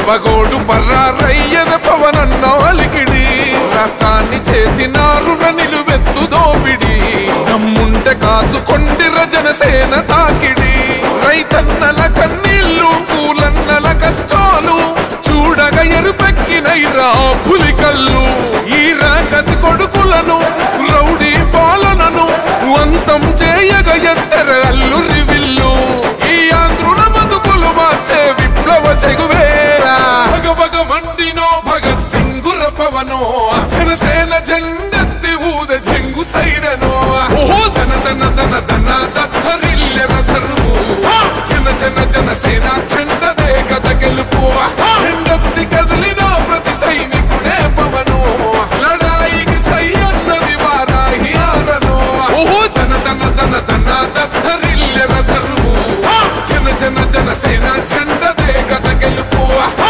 పగోడు పర్రారయ్యద పవనన్న అలికిడి రాష్ట్రాన్ని చేసినారు నిలువెత్తు దోపిడి దమ్ముంటే కాసుకొండిర జనసేన తాకిడి రైతన్నల కన్నీళ్ళు కూలన్నల కష్టాలు చూడగా ఎరుపెక్కినైరా పులికల్లు ఈ రాకసి కొడుకులను రౌడీ పాలనను అంతం చేయగ ఎత్తర అల్లురి విల్లు ఈ ఆంధ్రుల బతుకులు మార్చే విప్లవ చెగువేరా భగ భగ మండినో భగత్ సింగుర పవనో జనసేన జెండెత్తి ఊద చెంగు సైరనో ఓహో దన దన దన దన దత్తరిల్లెర ధరువు జన జన జనసేన చెండదే గద గెలుపు చెండెత్తి కదిలిన ప్రతి సైనికుడే పవను లడాయికి సై అన్నది వారాహి ఆరను ఓహో దన దన దన దన దత్తరిల్లెర ధరువు జన జన జనసేన చెండదే గద గెలుపు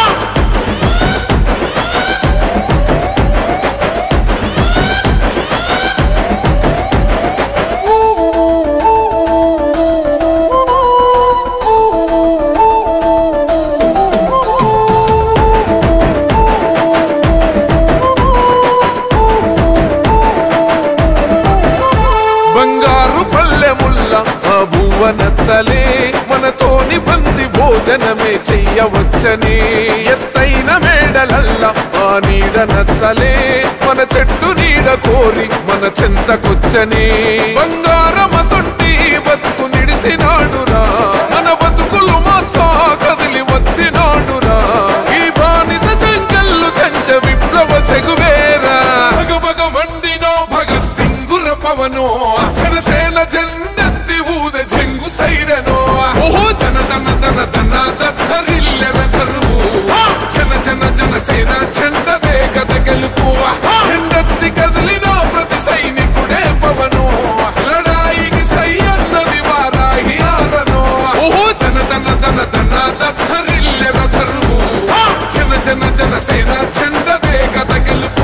బంగారు పల్లెముల్ల ఆ భువ నచ్చలే మనతోని బంది భోజనమే చెయ్యవచ్చని ఎత్తైన మేడలల్ల ఆ నీడ నచ్చలే మన చెట్టు నీడ కోరి మన చెంతకొచ్చని బంగారమసొంటి బతుకు నిడిసినాడురా మన బతుకులు మార్చా కదిలి వచ్చినాడురా ఈ బానిస సంకల్లు కంచ విప్లవ చెగువేరా భగ భగ మండినో భగత్ సింగుర పవనో జనసేన జెండెత్తి ఊద చెంగు సైరనో ఓహో దన దన దన దన దత్తరిల్లెర ధరువు జన జన జనసేన చెండదే గద గెలుపు చెండెత్తి కదిలిన ప్రతి సైనికుడే పవను లడాయికి సై అన్నది వారాహి ఆరను ఓహో దన దన దన దన దత్తరిల్లెర ధరువు జన జన జనసేన చెండదే గద గెలుపు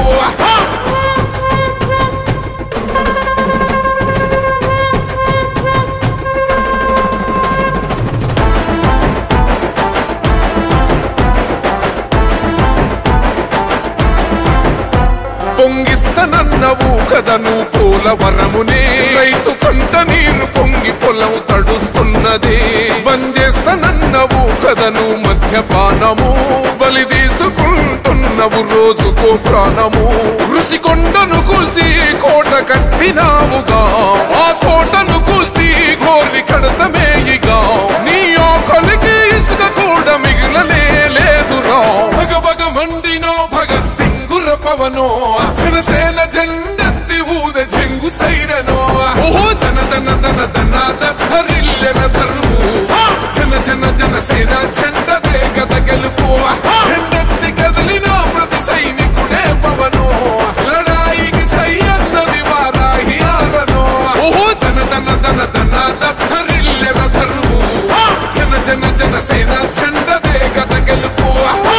పొంగిస్తనన్నవు కదను పోలవరమునే రైతు కంట నీరు పొంగి పొలం తడుస్తున్నది బంజేస్తనన్నవు కదను మద్యపానము బలి తీసుకుంటున్నవు రోజుకో ప్రాణము ఋషి కొండను కూల్చి కోట కట్టినావుగా ఆ కోటను కూల్చి గోరి కడతమేయిగా నీ ఆకలికి ఇసుక కూడా మిగిలనే లేదురా భగ భగ మండినో భగత్ సింగుర పవనో జనసేన జెండెత్తి ఊద చెంగు సైరనో ఓహో దన దన దన దన దత్తరిల్లెర ధరువు జన జన జనసేన చెండదే గద గెలుపు చెండెత్తి కదిలిన ప్రతి సైనికుడే పవను లడాయికి సై అన్నది వారాహి ఆరను ఓహో దన దన దన దన దత్తరిల్లెర ధరువు జన జన జనసేన చెండదే గద గెలుపు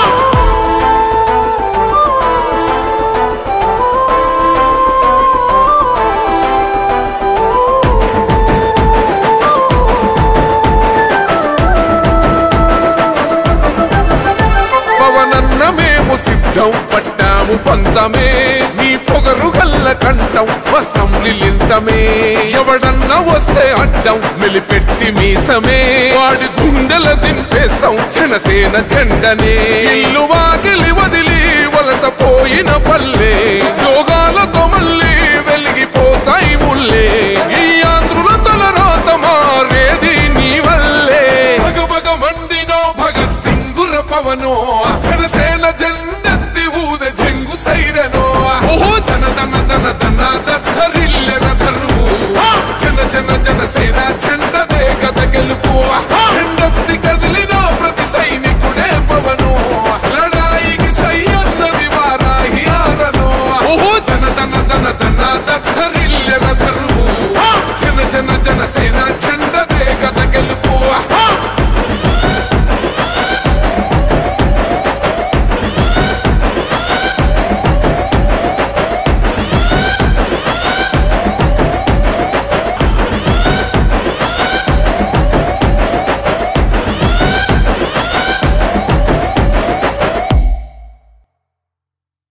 పవనన్న మేము సిద్ధం పట్టాము పంతమే నీ పొగరు గల్ల కంఠం వసం నిలింతమే ఎవడన్న వస్తే అడ్డం మెలిపెట్టి మీసమే వాడి గుండెల దింపేస్తాం జనసేన జెండనే ఇల్లు వాకిలి వదిలి వలసపోయిన పల్లె